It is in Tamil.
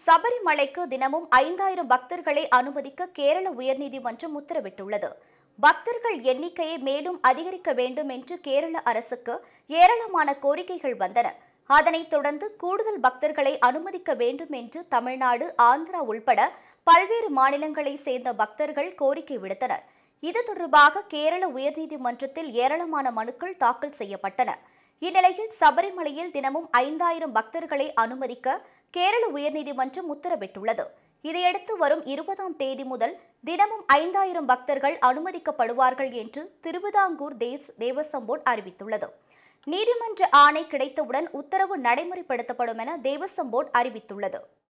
சபரிமலைக்கு தினமும் ஐந்தாயிரம் பக்தர்களை அனுமதிக்க கேரள உயர்நீதிமன்றம் உத்தரவிட்டுள்ளது பக்தர்கள் எண்ணிக்கையை மேலும் அதிகரிக்க வேண்டும் என்று கேரள அரசுக்கு ஏராளமான கோரிக்கைகள் வந்தன அதனைத் தொடர்ந்து கூடுதல் பக்தர்களை அனுமதிக்க வேண்டும் என்று தமிழ்நாடு ஆந்திரா உள்பட பல்வேறு மாநிலங்களை சேர்ந்த பக்தர்கள் கோரிக்கை விடுத்தனர் இது தொடர்பாக கேரள உயர்நீதிமன்றத்தில் ஏராளமான மனுக்கள் தாக்கல் செய்யப்பட்டன இந்நிலையில் சபரிமலையில் தினமும் ஐந்தாயிரம் பக்தர்களை அனுமதிக்க கேரள உயர்நீதிமன்றம் உத்தரவிட்டுள்ளது இதையடுத்து வரும் இருபதாம் தேதி முதல் தினமும் ஐந்தாயிரம் பக்தர்கள் அனுமதிக்கப்படுவார்கள் என்று திருவிதாங்கூர் தேஸ் தேவசம் போர்டு அறிவித்துள்ளது நீதிமன்ற ஆணை கிடைத்தவுடன் உத்தரவு நடைமுறைப்படுத்தப்படும் என தேவசம் போர்டு அறிவித்துள்ளது